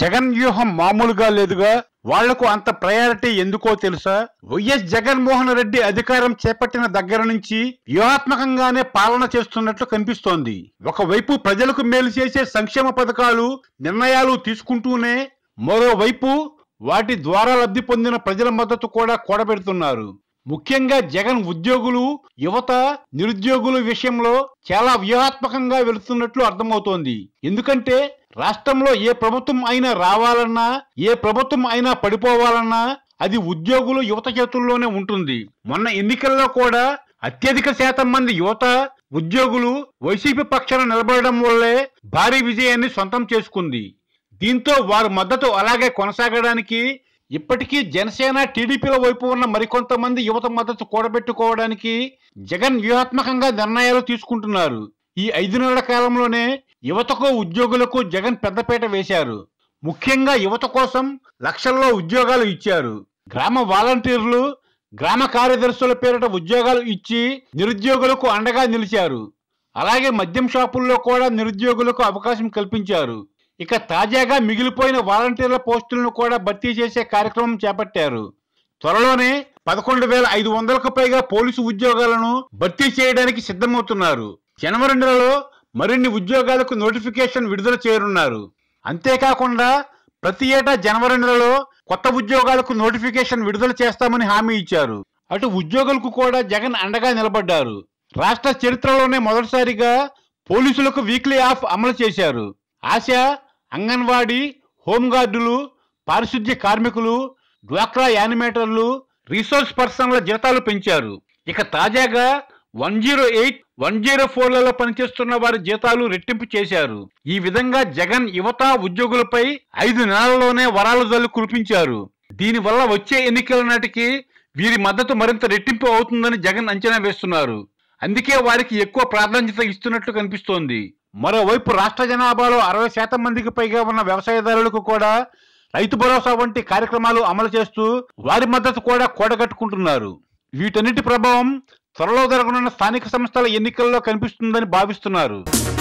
జగన్ వ్యూహం మామూలుగా లేదుగా వాళ్లకు అంత ప్రయారిటీ ఎందుకో తెలుసా వైఎస్ జగన్మోహన్ రెడ్డి అధికారం చేపట్టిన దగ్గర నుంచి వ్యూహాత్మకంగానే పాలన చేస్తున్నట్లు కనిపిస్తోంది ఒకవైపు ప్రజలకు మేలు చేసే సంక్షేమ పథకాలు నిర్ణయాలు తీసుకుంటూనే మరోవైపు వాటి ద్వారా లబ్ధి పొందిన ప్రజల మద్దతు కూడా కూడబెడుతున్నారు ముఖ్యంగా జగన్ ఉద్యోగులు యువత నిరుద్యోగుల విషయంలో చాలా వ్యూహాత్మకంగా వెళుతున్నట్లు అర్థమవుతోంది ఎందుకంటే రాష్ట్రంలో ఏ ప్రభుత్వం అయినా రావాలన్నా ఏ ప్రభుత్వం అయినా పడిపోవాలన్నా అది ఉద్యోగులు యువత చేతుల్లోనే ఉంటుంది మొన్న ఎన్నికల్లో కూడా అత్యధిక శాతం మంది యువత ఉద్యోగులు వైసీపీ పక్షాన నిలబడడం వల్లే భారీ విజయాన్ని సొంతం చేసుకుంది దీంతో వారి మద్దతు అలాగే కొనసాగడానికి ఇప్పటికీ జనసేన టీడీపీల వైపు ఉన్న మరికొంతమంది యువత మద్దతు కూడబెట్టుకోవడానికి జగన్ వ్యూహాత్మకంగా నిర్ణయాలు తీసుకుంటున్నారు ఈ ఐదు నెలల కాలంలోనే యువతకు ఉద్యోగులకు జగన్ పెద్దపీట వేశారు ముఖ్యంగా యువత కోసం లక్షల్లో ఉద్యోగాలు ఇచ్చారు గ్రామ వాలంటీర్లు గ్రామ కార్యదర్శుల పేరిట ఉద్యోగాలు ఇచ్చి నిరుద్యోగులకు అండగా నిలిచారు అలాగే మద్యం షాపుల్లో కూడా నిరుద్యోగులకు అవకాశం కల్పించారు ఇక తాజాగా మిగిలిపోయిన వాలంటీర్ల పోస్టులను కూడా భర్తీ చేసే కార్యక్రమం చేపట్టారు త్వరలోనే పదకొండు వేల ఐదు వందలకు పైగా పోలీసు ఉద్యోగాలను భర్తీ చేయడానికి సిద్ధమవుతున్నారు జనవరి నెలలో మరిన్ని ఉద్యోగాలకు నోటిఫికేషన్ విడుదల చేయనున్నారు అంతేకాకుండా ప్రతి ఏటా జనవరి నెలలో కొత్త ఉద్యోగాలకు నోటిఫికేషన్ విడుదల చేస్తామని హామీ ఇచ్చారు అటు ఉద్యోగులకు కూడా జగన్ అండగా నిలబడ్డారు రాష్ట్ర చరిత్రలోనే మొదటిసారిగా పోలీసులకు వీక్లీ ఆఫ్ అమలు చేశారు ఆశ అంగన్వాడీ హోంగార్డులు పారిశుద్ధ్య కార్మికులు డ్వాక్రా యానిమేటర్లు రీసోర్స్ పర్సన్ల జీతాలు పెంచారు ఇక తాజాగా one zero eight one zero ఫోర్లలో పనిచేస్తున్న వారి జీతాలు రెట్టింపు చేశారు ఈ విధంగా జగన్ యువత ఉద్యోగులపై ఐదు నెలల్లోనే వరాలు జల్లు కురిపించారు దీనివల్ల వచ్చే ఎన్నికల నాటికి వీరి మద్దతు మరింత రెట్టింపు అవుతుందని జగన్ అంచనా వేస్తున్నారు అందుకే వారికి ఎక్కువ ప్రాధాన్యత ఇస్తున్నట్లు కనిపిస్తోంది మరోవైపు రాష్ట్ర జనాభాలో అరవై శాతం మందికి పైగా ఉన్న వ్యవసాయదారులకు కూడా రైతు భరోసా వంటి కార్యక్రమాలు అమలు చేస్తూ వారి మద్దతు కూడా కూడగట్టుకుంటున్నారు వీటన్నిటి ప్రభావం త్వరలో జరగనున్న స్థానిక సంస్థల ఎన్నికల్లో కనిపిస్తుందని భావిస్తున్నారు